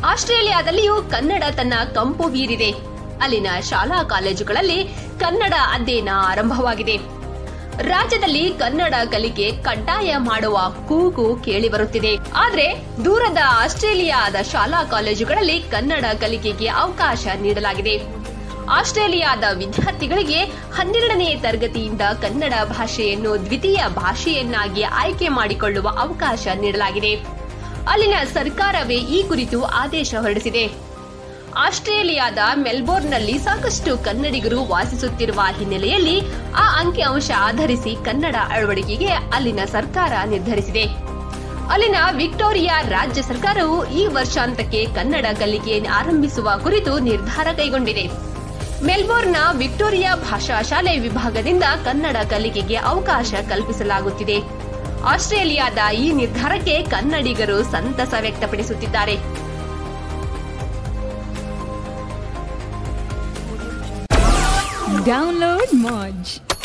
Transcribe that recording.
ಆಸ್ಟ್ರೇಲಿಯಾದಲ್ಲಿಯೂ ಕನ್ನಡ ತನ್ನ ಕಂಪು ಬೀರಿದೆ ಅಲ್ಲಿನ ಶಾಲಾ ಕಾಲೇಜುಗಳಲ್ಲಿ ಕನ್ನಡ ಅಧ್ಯಯನ ಆರಂಭವಾಗಿದೆ ರಾಜ್ಯದಲ್ಲಿ ಕನ್ನಡ ಕಲಿಕೆ ಕಡ್ಡಾಯ ಮಾಡುವ ಕೂಗು ಕೇಳಿಬರುತ್ತಿದೆ ಆದ್ರೆ ದೂರದ ಆಸ್ಟ್ರೇಲಿಯಾದ ಶಾಲಾ ಕಾಲೇಜುಗಳಲ್ಲಿ ಕನ್ನಡ ಕಲಿಕೆಗೆ ಅವಕಾಶ ನೀಡಲಾಗಿದೆ ಆಸ್ಟ್ರೇಲಿಯಾದ ವಿದ್ಯಾರ್ಥಿಗಳಿಗೆ ಹನ್ನೆರಡನೇ ತರಗತಿಯಿಂದ ಕನ್ನಡ ಭಾಷೆಯನ್ನು ದ್ವಿತೀಯ ಭಾಷೆಯನ್ನಾಗಿ ಆಯ್ಕೆ ಮಾಡಿಕೊಳ್ಳುವ ಅವಕಾಶ ನೀಡಲಾಗಿದೆ ಅಲ್ಲಿನ ಸರ್ಕಾರವೇ ಈ ಕುರಿತು ಆದೇಶ ಹೊರಡಿಸಿದೆ ಆಸ್ಟ್ರೇಲಿಯಾದ ಮೆಲ್ಬೋರ್ನ್ನಲ್ಲಿ ಸಾಕಷ್ಟು ಕನ್ನಡಿಗರು ವಾಸಿಸುತ್ತಿರುವ ಹಿನ್ನೆಲೆಯಲ್ಲಿ ಆ ಅಂಕಿಅಂಶ ಆಧರಿಸಿ ಕನ್ನಡ ಅಳವಡಿಕೆಗೆ ಅಲ್ಲಿನ ಸರ್ಕಾರ ನಿರ್ಧರಿಸಿದೆ ಅಲ್ಲಿನ ವಿಕ್ಟೋರಿಯಾ ರಾಜ್ಯ ಸರ್ಕಾರವು ಈ ವರ್ಷಾಂತಕ್ಕೆ ಕನ್ನಡ ಕಲಿಕೆ ಆರಂಭಿಸುವ ಕುರಿತು ನಿರ್ಧಾರ ಕೈಗೊಂಡಿದೆ ಮೆಲ್ಬೋರ್ನ್ನ ವಿಕ್ಟೋರಿಯಾ ಭಾಷಾ ಶಾಲೆ ವಿಭಾಗದಿಂದ ಕನ್ನಡ ಕಲಿಕೆಗೆ ಅವಕಾಶ ಕಲ್ಪಿಸಲಾಗುತ್ತಿದೆ ಆಸ್ಟ್ರೇಲಿಯಾದ ಈ ನಿರ್ಧಾರಕ್ಕೆ ಕನ್ನಡಿಗರು ಸಂತಸ ವ್ಯಕ್ತಪಡಿಸುತ್ತಿದ್ದಾರೆ Download Moj.